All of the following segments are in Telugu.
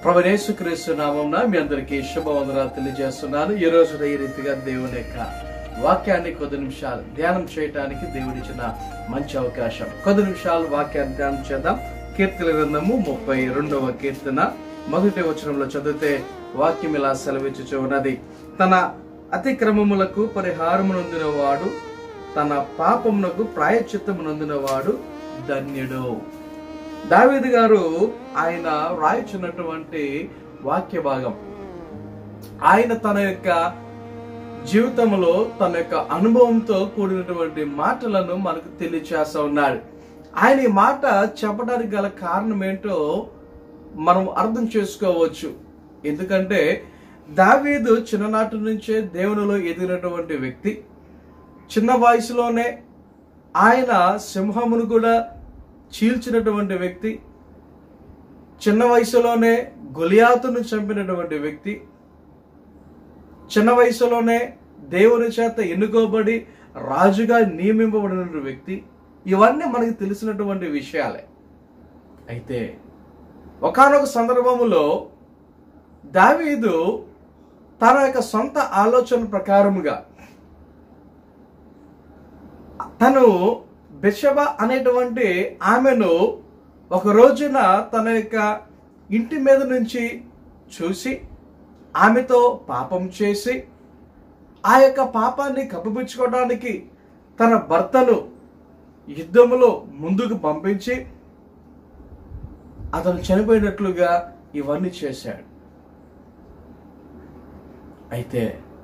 ప్రభనేసు క్రీస్తు నామం మీ అందరికీ శుభవందనాలు తెలియజేస్తున్నాను ఈ రోజు ఈ రీతిగా దేవుని యొక్క వాక్యాన్ని కొద్ది నిమిషాలు ధ్యానం చేయటానికి దేవుడిచ్చిన మంచి అవకాశం కొద్ది నిమిషాలు వాక్యాన్ని ధ్యానం చేద్దాం కీర్తన గ్రంథము ముప్పై రెండవ కీర్తన మొదటి వచనంలో చదివితే వాక్యం ఇలా సెలవిచ్చుచు ఉన్నది తన అతిక్రమములకు పరిహారమునందిన వాడు తన పాపమునకు ప్రాయశ్చిత్తమునందిన వాడు ధన్యుడు దావీదు గారు ఆయన రాయించినటువంటి వాక్య భాగం ఆయన తన యొక్క జీవితంలో తన యొక్క అనుభవంతో కూడినటువంటి మాటలను మనకు తెలియచేస్తా ఉన్నాడు ఆయన ఈ మాట చెప్పడానికి గల కారణం ఏంటో మనం అర్థం చేసుకోవచ్చు ఎందుకంటే దావీదు చిన్ననాటి నుంచే దేవునిలో ఎదిగినటువంటి వ్యక్తి చిన్న వయసులోనే ఆయన సింహమును కూడా చీల్చినటువంటి వ్యక్తి చిన్న వయసులోనే గొలియాతును చంపినటువంటి వ్యక్తి చిన్న వయసులోనే దేవుని చేత ఎన్నుకోబడి రాజుగా నియమింపబడిన వ్యక్తి ఇవన్నీ మనకి తెలిసినటువంటి విషయాలే అయితే ఒకానొక సందర్భములో దావీదు తన యొక్క సొంత ఆలోచన ప్రకారముగా తను బిషబ అనేటువంటి ఆమెను ఒక రోజున తన యొక్క ఇంటి మీద నుంచి చూసి ఆమెతో పాపం చేసి ఆ యొక్క పాపాన్ని కప్పిపుచ్చుకోవడానికి తన భర్తను యుద్ధములో ముందుకు పంపించి అతను చనిపోయినట్లుగా ఇవన్నీ చేశాడు అయితే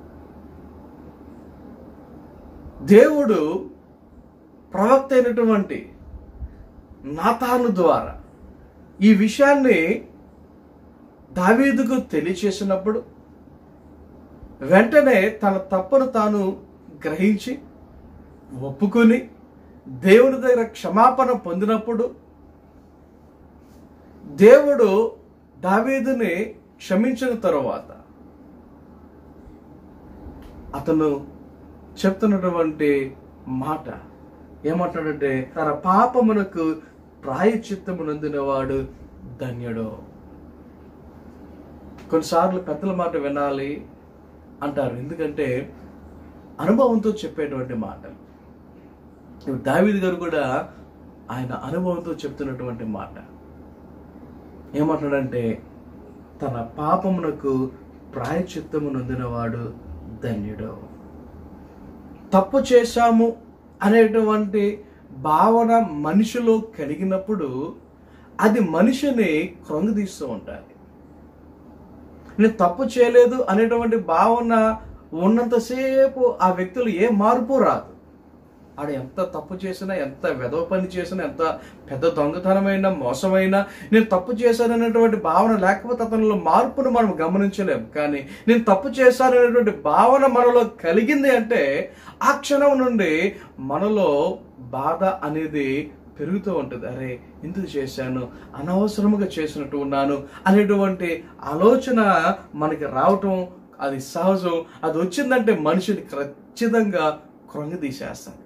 దేవుడు ప్రవక్త అయినటువంటి నాతాను ద్వారా ఈ విషయాన్ని దావీదుకు తెలియచేసినప్పుడు వెంటనే తన తప్పును తాను గ్రహించి ఒప్పుకొని దేవుని దగ్గర క్షమాపణ పొందినప్పుడు దేవుడు దావీదుని క్షమించిన తరువాత అతను చెప్తున్నటువంటి మాట ఏమంటాడంటే తన పాపమునకు ప్రాయచిత్తము నొందినవాడు ధన్యుడు కొన్నిసార్లు పెద్దల మాట వినాలి అంటారు ఎందుకంటే అనుభవంతో చెప్పేటువంటి మాటలు ఇప్పుడు దావీద్ గారు కూడా ఆయన అనుభవంతో చెప్తున్నటువంటి మాట ఏమంటాడంటే తన పాపమునకు ప్రాయచిత్తము నొందినవాడు ధన్యుడు తప్పు చేశాము అనేటువంటి భావన మనిషిలో కలిగినప్పుడు అది మనిషిని కృంగదీస్తూ ఉంటుంది నేను తప్పు చేయలేదు అనేటువంటి భావన ఉన్నంతసేపు ఆ వ్యక్తులు ఏ మార్పు రాదు ఆడు ఎంత తప్పు చేసినా ఎంత వెధవ పని చేసినా ఎంత పెద్ద దొంగతనమైన మోసమైనా నేను తప్పు చేశాననేటువంటి భావన లేకపోతే అతనిలో మార్పును మనం గమనించలేం కానీ నేను తప్పు చేశాననేటువంటి భావన మనలో కలిగింది అంటే ఆ క్షణం నుండి మనలో బాధ అనేది పెరుగుతూ ఉంటుంది అరే ఎందుకు చేశాను అనవసరముగా చేసినట్టు ఉన్నాను అనేటువంటి ఆలోచన మనకి రావటం అది సహజం అది వచ్చిందంటే మనిషిని ఖచ్చితంగా కృంగదీసేస్తాను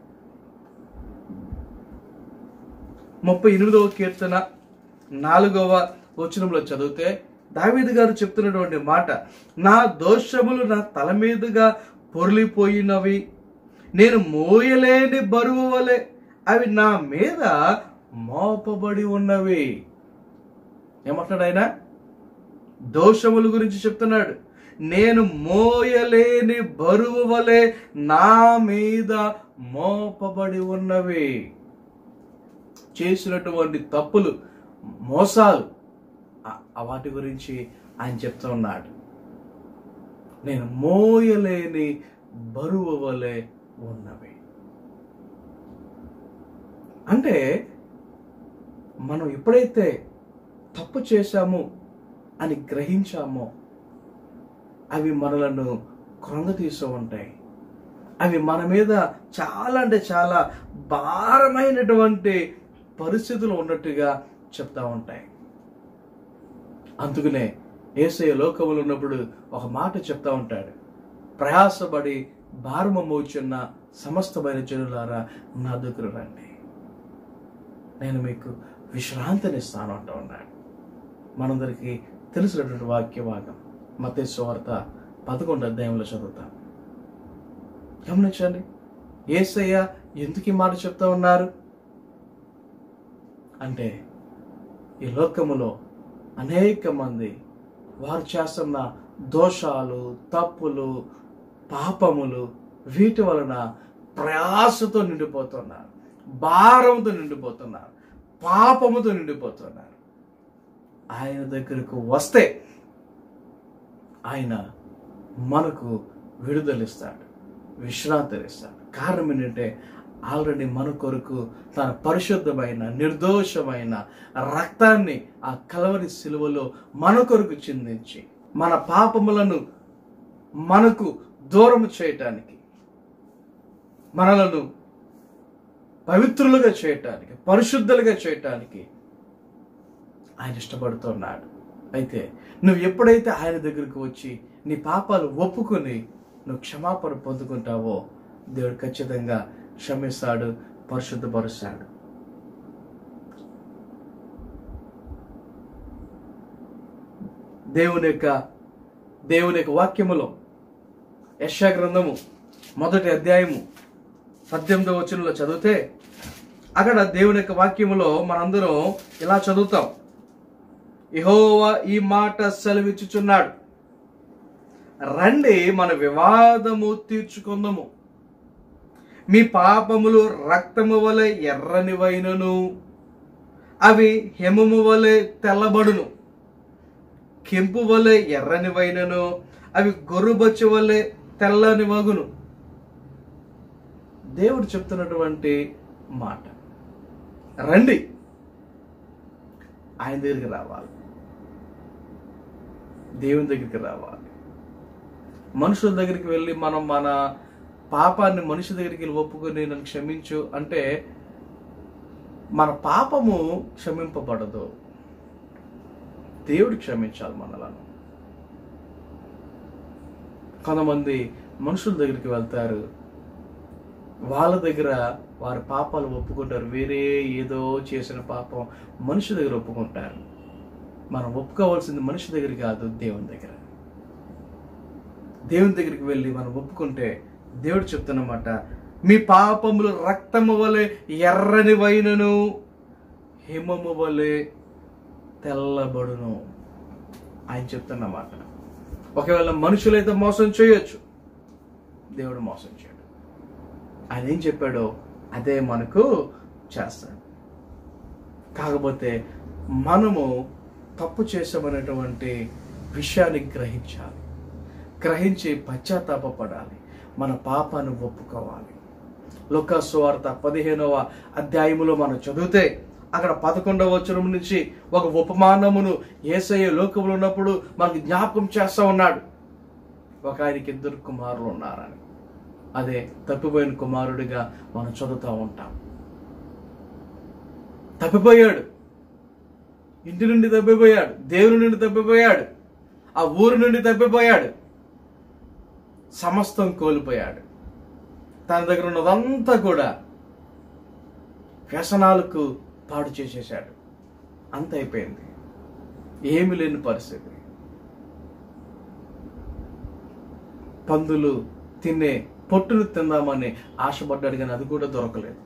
ముప్పై ఎనిమిదవ కీర్తన నాలుగవ వచనంలో చదివితే దావీదు గారు చెప్తున్నటువంటి మాట నా దోషములు నా తల మీదుగా పొర్లిపోయినవి నేను మోయలేని బరువు వలె అవి నా మీద మోపబడి ఉన్నవి ఏమంటున్నాడు ఆయన దోషముల గురించి చెప్తున్నాడు నేను మోయలేని బరువు వలె నా మీద మోపబడి ఉన్నవి చేసినటువంటి తప్పులు మోసాలు వాటి గురించి ఆయన చెప్తూ ఉన్నాడు నేను మోయలేని బరువు వలె ఉన్నవి అంటే మనం ఎప్పుడైతే తప్పు చేశాము అని గ్రహించామో అవి మనలను కృంగతీస్తూ ఉంటాయి అవి మన మీద చాలా అంటే చాలా భారమైనటువంటి పరిస్థితులు ఉన్నట్టుగా చెప్తా ఉంటాయి అందుకనే ఏసయ లోకములు ఉన్నప్పుడు ఒక మాట చెప్తా ఉంటాడు ప్రయాసపడి భారము మోచున్న సమస్తమైన జనులారా నా దగ్గర రండి నేను మీకు విశ్రాంతినిస్తాను అంటూ ఉన్నాడు మనందరికీ తెలిసినటువంటి వాక్య భాగం మతేశ్వ వార్త పదకొండు అధ్యాయంలో చదువుతాం గమనించండి ఏసయ్య ఎందుకు ఈ మాట చెప్తా ఉన్నారు అంటే ఈ లోకములో అనేక మంది వారు చేస్తున్న దోషాలు తప్పులు పాపములు వీటి వలన ప్రయాసతో నిండిపోతున్నారు భారంతో నిండిపోతున్నారు పాపముతో నిండిపోతున్నారు ఆయన దగ్గరకు వస్తే ఆయన మనకు విడుదలిస్తాడు విశ్రాంతినిస్తాడు కారణం ఏంటంటే ఆల్రెడీ మన కొరకు తన పరిశుద్ధమైన నిర్దోషమైన రక్తాన్ని ఆ కలవరి సిలువలో మన కొరకు చిందించి మన పాపములను మనకు దూరం చేయటానికి మనలను పవిత్రులుగా చేయటానికి పరిశుద్ధులుగా చేయటానికి ఆయన ఇష్టపడుతున్నాడు అయితే నువ్వు ఎప్పుడైతే ఆయన దగ్గరకు వచ్చి నీ పాపాలు ఒప్పుకొని నువ్వు క్షమాపణ పొందుకుంటావో దేవుడు ఖచ్చితంగా క్షమిస్తాడు పరిశుద్ధపరుస్తాడు దేవుని యొక్క దేవుని యొక్క వాక్యములో యశా గ్రంథము మొదటి అధ్యాయము పద్దెనిమిదవ వచనంలో చదివితే అక్కడ దేవుని యొక్క వాక్యములో మనందరం ఇలా చదువుతాం యెహోవా ఈ మాట సెలవిచ్చుచున్నాడు రండి మన వివాదము తీర్చుకుందాము మీ పాపములు రక్తము వలె ఎర్రనివైనను అవి హెమము వలె తెల్లబడును కెంపు వలె ఎర్రనివైనను అవి గొర్రుబొచ్చు వలె తెల్లని వగును దేవుడు చెప్తున్నటువంటి మాట రండి ఆయన దగ్గరికి రావాలి దేవుని దగ్గరికి రావాలి మనుషుల దగ్గరికి వెళ్ళి మనం మన పాపాన్ని మనిషి దగ్గరికి వెళ్ళి ఒప్పుకొని నన్ను క్షమించు అంటే మన పాపము క్షమింపబడదు దేవుడు క్షమించాలి మనలను కొంతమంది మనుషుల దగ్గరికి వెళ్తారు వాళ్ళ దగ్గర వారి పాపాలు ఒప్పుకుంటారు వేరే ఏదో చేసిన పాపం మనిషి దగ్గర ఒప్పుకుంటారు మనం ఒప్పుకోవాల్సింది మనిషి దగ్గర కాదు దేవుని దగ్గర దేవుని దగ్గరికి వెళ్ళి మనం ఒప్పుకుంటే దేవుడు చెప్తున్నమాట మీ పాపములు రక్తము వలె ఎర్రని వైనను హిమము వలె తెల్లబడును ఆయన చెప్తున్నమాట ఒకవేళ మనుషులైతే మోసం చేయొచ్చు దేవుడు మోసం చేయడు ఆయన ఏం చెప్పాడో అదే మనకు చేస్తాడు కాకపోతే మనము తప్పు చేసామనేటువంటి విషయాన్ని గ్రహించాలి గ్రహించి పశ్చాత్తాపడాలి మన పాపాన్ని ఒప్పుకోవాలి లుకాసు వార్త పదిహేనవ అధ్యాయములో మనం చదివితే అక్కడ పదకొండవ వచనం నుంచి ఒక ఉపమానమును ఏసయ్య లోకములు ఉన్నప్పుడు మనకు జ్ఞాపకం చేస్తా ఉన్నాడు ఒక ఆయనకి ఇద్దరు కుమారులు ఉన్నారని అదే తప్పిపోయిన కుమారుడిగా మనం చదువుతూ ఉంటాం తప్పిపోయాడు ఇంటి నుండి తప్పిపోయాడు దేవుని నుండి తప్పిపోయాడు ఆ ఊరు నుండి తప్పిపోయాడు సమస్తం కోల్పోయాడు తన దగ్గర ఉన్నదంతా కూడా వ్యసనాలకు పాడు చేసేసాడు అంత అయిపోయింది ఏమి లేని పరిస్థితి పందులు తినే పొట్టును తిందామని ఆశపడ్డాడు కానీ అది కూడా దొరకలేదు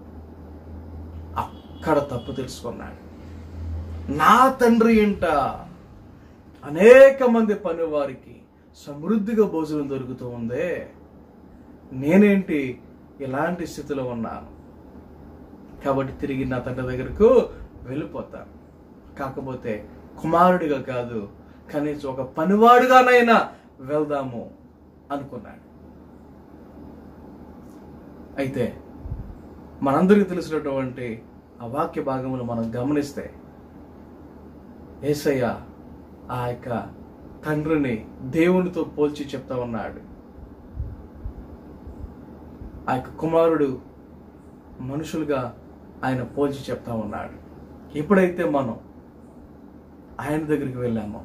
అక్కడ తప్పు తెలుసుకున్నాడు నా తండ్రి ఇంట అనేక మంది పనివారికి సమృద్ధిగా భోజనం దొరుకుతూ ఉందే నేనేంటి ఇలాంటి స్థితిలో ఉన్నాను కాబట్టి తిరిగి నా తండ్రి దగ్గరకు వెళ్ళిపోతాను కాకపోతే కుమారుడిగా కాదు కనీసం ఒక పనివాడుగానైనా వెళ్దాము అనుకున్నాడు అయితే మనందరికీ తెలిసినటువంటి ఆ వాక్య భాగములు మనం గమనిస్తే ఏసయ్య ఆ యొక్క తండ్రిని దేవునితో పోల్చి చెప్తా ఉన్నాడు ఆ యొక్క కుమారుడు మనుషులుగా ఆయన పోల్చి చెప్తా ఉన్నాడు ఎప్పుడైతే మనం ఆయన దగ్గరికి వెళ్ళామో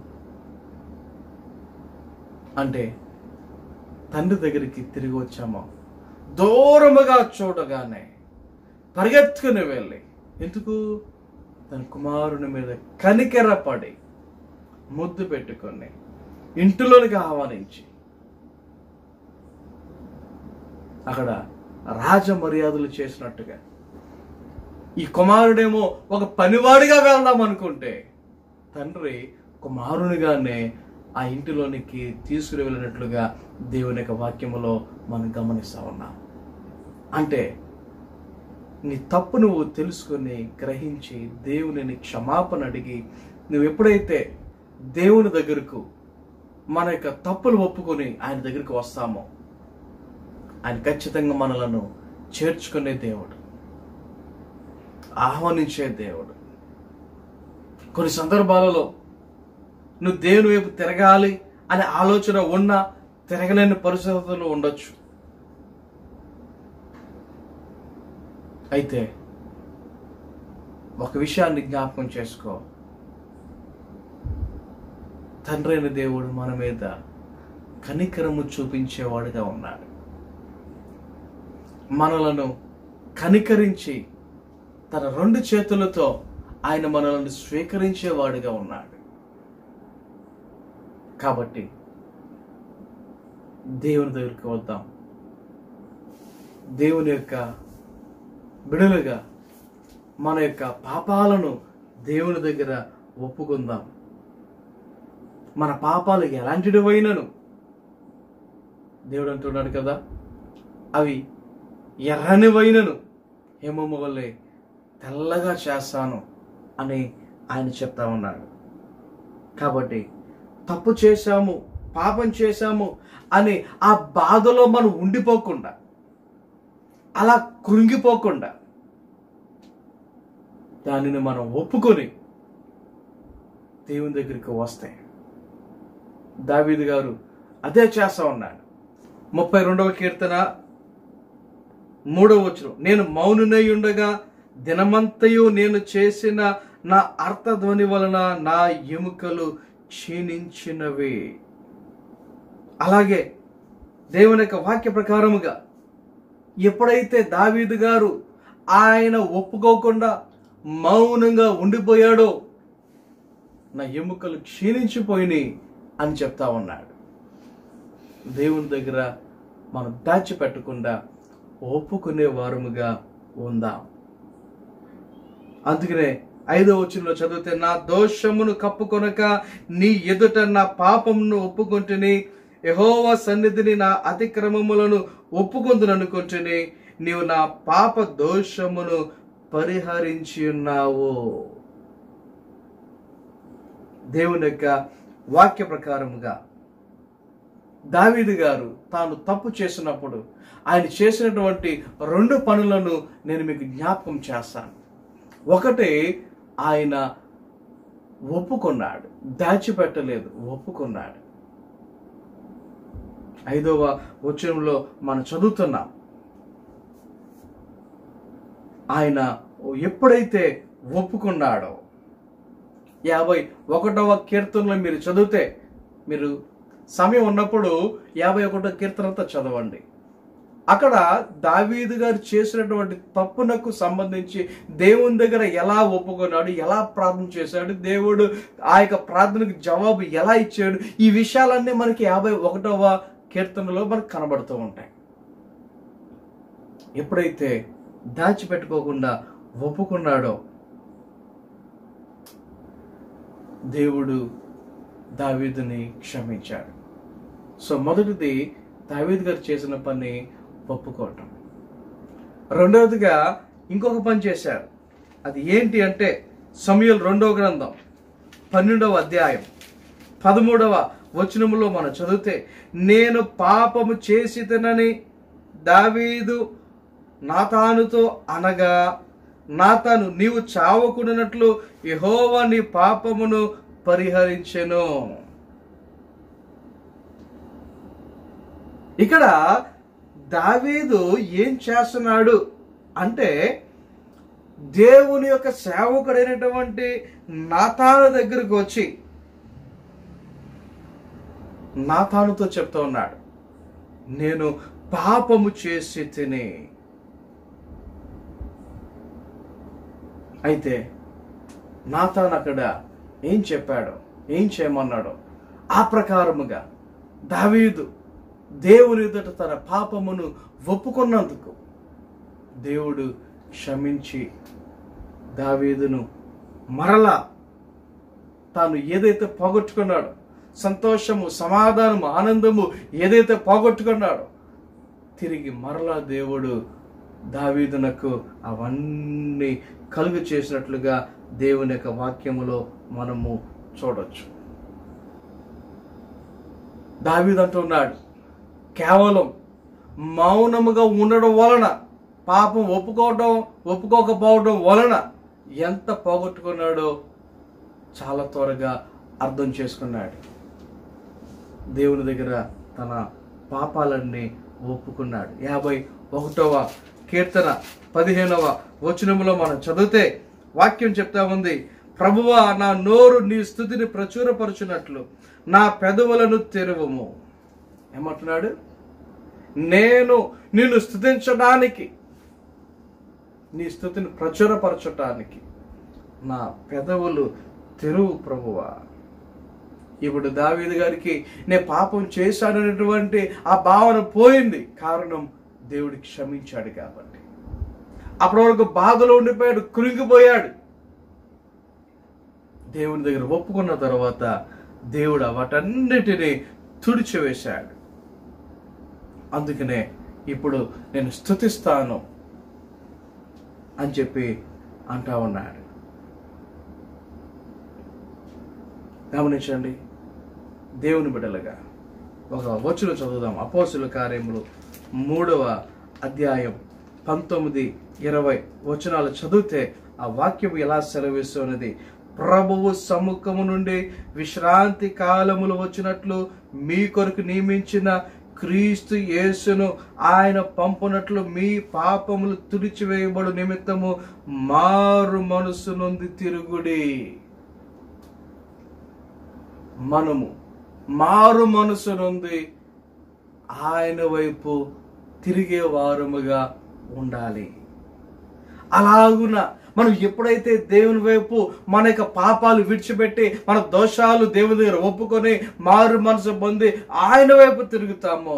అంటే తండ్రి దగ్గరికి తిరిగి వచ్చామో దూరముగా చూడగానే పరిగెత్తుకుని వెళ్ళి ఎందుకు తన కుమారుని మీద కనికెరపడి ముద్దు పెట్టుకొని ఇంటిలోనికి ఆహ్వానించి అక్కడ రాజ మర్యాదలు చేసినట్టుగా ఈ కుమారుడేమో ఒక పనివాడిగా వెళ్దాం అనుకుంటే తండ్రి కుమారునిగానే ఆ ఇంటిలోనికి తీసుకుని వెళ్ళినట్లుగా దేవుని యొక్క వాక్యములో మనం గమనిస్తా ఉన్నాం అంటే నీ తప్పు నువ్వు తెలుసుకొని గ్రహించి దేవునిని క్షమాపణ అడిగి నువ్వు ఎప్పుడైతే దేవుని దగ్గరకు మన యొక్క తప్పులు ఒప్పుకొని ఆయన దగ్గరికి వస్తామో ఆయన ఖచ్చితంగా మనలను చేర్చుకునే దేవుడు ఆహ్వానించే దేవుడు కొన్ని సందర్భాలలో నువ్వు దేవుని వైపు తిరగాలి అనే ఆలోచన ఉన్నా తిరగలేని పరిస్థితులు ఉండొచ్చు అయితే ఒక విషయాన్ని జ్ఞాపకం చేసుకో తండ్రి అయిన దేవుడు మన మీద కనికరము చూపించేవాడుగా ఉన్నాడు మనలను కనికరించి తన రెండు చేతులతో ఆయన మనలను స్వీకరించేవాడుగా ఉన్నాడు కాబట్టి దేవుని దగ్గరికి వద్దాం దేవుని యొక్క బిడలుగా మన యొక్క పాపాలను దేవుని దగ్గర ఒప్పుకుందాం మన పాపాలు ఎలాంటివైనను దేవుడు అంటున్నాడు కదా అవి ఎర్రనివైనను హేమము వల్లే తెల్లగా చేస్తాను అని ఆయన చెప్తా ఉన్నాడు కాబట్టి తప్పు చేశాము పాపం చేశాము అని ఆ బాధలో మనం ఉండిపోకుండా అలా కృంగిపోకుండా దానిని మనం ఒప్పుకొని దేవుని దగ్గరికి వస్తే దావీదు గారు అదే చేస్తా ఉన్నాడు ముప్పై రెండవ కీర్తన మూడవ వచనం నేను మౌనునై ఉండగా దినమంతయు నేను చేసిన నా అర్థధ్వని వలన నా ఎముకలు క్షీణించినవి అలాగే దేవుని యొక్క వాక్య ప్రకారముగా ఎప్పుడైతే దావీదు గారు ఆయన ఒప్పుకోకుండా మౌనంగా ఉండిపోయాడో నా ఎముకలు క్షీణించిపోయినాయి అని చెప్తా ఉన్నాడు దేవుని దగ్గర మనం దాచిపెట్టకుండా ఒప్పుకునే వారముగా ఉందాం అందుకనే ఐదో వచనంలో చదివితే నా దోషమును కప్పుకొనక నీ ఎదుట నా పాపమును ఒప్పుకొంటిని యహోవా సన్నిధిని నా అతిక్రమములను ఒప్పుకొందుననుకుంటుని నీవు నా పాప దోషమును పరిహరించి ఉన్నావు దేవుని యొక్క వాక్య ప్రకారముగా దావీదు గారు తాను తప్పు చేసినప్పుడు ఆయన చేసినటువంటి రెండు పనులను నేను మీకు జ్ఞాపకం చేస్తాను ఒకటి ఆయన ఒప్పుకున్నాడు దాచిపెట్టలేదు ఒప్పుకున్నాడు ఐదవ వచనంలో మనం చదువుతున్నాం ఆయన ఎప్పుడైతే ఒప్పుకున్నాడో యాభై ఒకటవ కీర్తనలో మీరు చదివితే మీరు సమయం ఉన్నప్పుడు యాభై ఒకటో కీర్తనతో చదవండి అక్కడ దావీదు గారు చేసినటువంటి తప్పునకు సంబంధించి దేవుని దగ్గర ఎలా ఒప్పుకున్నాడు ఎలా ప్రార్థన చేశాడు దేవుడు ఆ యొక్క ప్రార్థనకు జవాబు ఎలా ఇచ్చాడు ఈ విషయాలన్నీ మనకి యాభై ఒకటవ కీర్తనలో మనకు కనబడుతూ ఉంటాయి ఎప్పుడైతే దాచిపెట్టుకోకుండా ఒప్పుకున్నాడో దేవుడు దావీదుని క్షమించాడు సో మొదటిది దావీద్ గారు చేసిన పని ఒప్పుకోవటం రెండవదిగా ఇంకొక పని చేశారు అది ఏంటి అంటే సమయలు రెండవ గ్రంథం పన్నెండవ అధ్యాయం పదమూడవ వచనములో మనం చదివితే నేను పాపము చేసి తినని దావీదు నాతానుతో అనగా నాతాను నీవు చావకున్నట్లు యెహోవా నీ పాపమును పరిహరించెను ఇక్కడ దావీదు ఏం చేస్తున్నాడు అంటే దేవుని యొక్క సేవకుడైనటువంటి నాతాను దగ్గరకు వచ్చి నాతానుతో చెప్తా ఉన్నాడు నేను పాపము చేసి తిని అయితే నాతాన్ అక్కడ ఏం చెప్పాడు ఏం చేయమన్నాడో ఆ ప్రకారముగా దావీదు దేవుని ఎదుట తన పాపమును ఒప్పుకున్నందుకు దేవుడు క్షమించి దావీదును మరలా తాను ఏదైతే పోగొట్టుకున్నాడో సంతోషము సమాధానము ఆనందము ఏదైతే పోగొట్టుకున్నాడో తిరిగి మరలా దేవుడు దావీదునకు అవన్నీ కలుగు చేసినట్లుగా దేవుని యొక్క వాక్యములో మనము చూడొచ్చు దావీదు అంటున్నాడు కేవలం మౌనముగా ఉండడం వలన పాపం ఒప్పుకోవడం ఒప్పుకోకపోవడం వలన ఎంత పోగొట్టుకున్నాడో చాలా త్వరగా అర్థం చేసుకున్నాడు దేవుని దగ్గర తన పాపాలన్నీ ఒప్పుకున్నాడు యాభై ఒకటవ కీర్తన పదిహేనవ వచనములో మనం చదివితే వాక్యం చెప్తా ఉంది ప్రభువా నా నోరు నీ స్థుతిని ప్రచురపరచునట్లు నా పెదవులను తెరువము ఏమంటున్నాడు నేను నిన్ను స్థుతించడానికి నీ స్థుతిని ప్రచురపరచటానికి నా పెదవులు తెరువు ప్రభువా ఇప్పుడు దావీదు గారికి నేను పాపం చేశాననేటువంటి ఆ భావన పోయింది కారణం దేవుడు క్షమించాడు కాబట్టి అప్పటి వరకు బాధలో ఉండిపోయాడు కృంగిపోయాడు దేవుని దగ్గర ఒప్పుకున్న తర్వాత దేవుడు వాటన్నిటిని తుడిచివేశాడు అందుకనే ఇప్పుడు నేను స్థుతిస్తాను అని చెప్పి అంటా ఉన్నాడు గమనించండి దేవుని బిడ్డలుగా ఒక వచన చదువుదాం అపోసుల కార్యములు మూడవ అధ్యాయం పంతొమ్మిది ఇరవై వచనాలు చదివితే ఆ వాక్యం ఎలా సెలవిస్తున్నది ప్రభువు సముఖము నుండి విశ్రాంతి కాలములు వచ్చినట్లు మీ కొరకు నియమించిన క్రీస్తు యేసును ఆయన పంపునట్లు మీ పాపములు తుడిచివేయబడు నిమిత్తము మారు మనసు నుండి తిరుగుడి మనము మారు మనసు నుండి ఆయన వైపు తిరిగే వారముగా ఉండాలి అలాగున మనం ఎప్పుడైతే దేవుని వైపు మన యొక్క పాపాలు విడిచిపెట్టి మన దోషాలు దేవుని దగ్గర ఒప్పుకొని మారు మనసు పొంది ఆయన వైపు తిరుగుతామో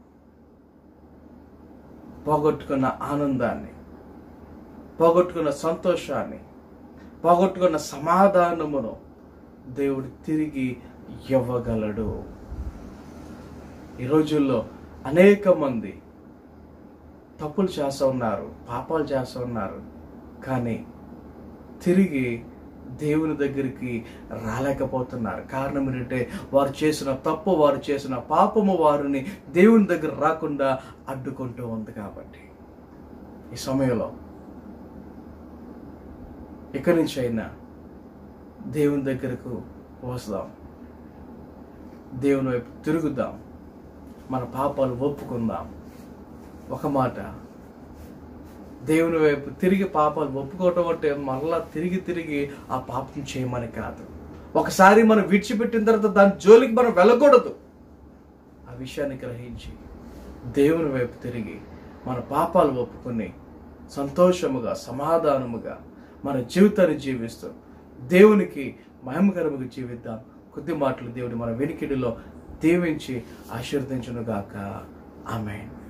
పోగొట్టుకున్న ఆనందాన్ని పోగొట్టుకున్న సంతోషాన్ని పోగొట్టుకున్న సమాధానమును దేవుడు తిరిగి ఇవ్వగలడు ఈ రోజుల్లో అనేక మంది తప్పులు చేస్తూ ఉన్నారు పాపాలు చేస్తూ ఉన్నారు కానీ తిరిగి దేవుని దగ్గరికి రాలేకపోతున్నారు కారణం ఏంటంటే వారు చేసిన తప్పు వారు చేసిన పాపము వారిని దేవుని దగ్గర రాకుండా అడ్డుకుంటూ ఉంది కాబట్టి ఈ సమయంలో ఇక్కడి నుంచి అయినా దేవుని దగ్గరకు వస్తాం దేవుని వైపు తిరుగుదాం మన పాపాలు ఒప్పుకుందాం ఒక మాట దేవుని వైపు తిరిగి పాపాలు ఒప్పుకోవటం అంటే మరలా తిరిగి తిరిగి ఆ పాపం చేయమని కాదు ఒకసారి మనం విడిచిపెట్టిన తర్వాత దాని జోలికి మనం వెళ్ళకూడదు ఆ విషయాన్ని గ్రహించి దేవుని వైపు తిరిగి మన పాపాలు ఒప్పుకొని సంతోషముగా సమాధానముగా మన జీవితాన్ని జీవిస్తూ దేవునికి మహిమకరముగా జీవిద్దాం కొద్ది మాటలు దేవుని మన వెనికిడిలో దీవించి ఆశీర్వదించునుగాక ఆమెన్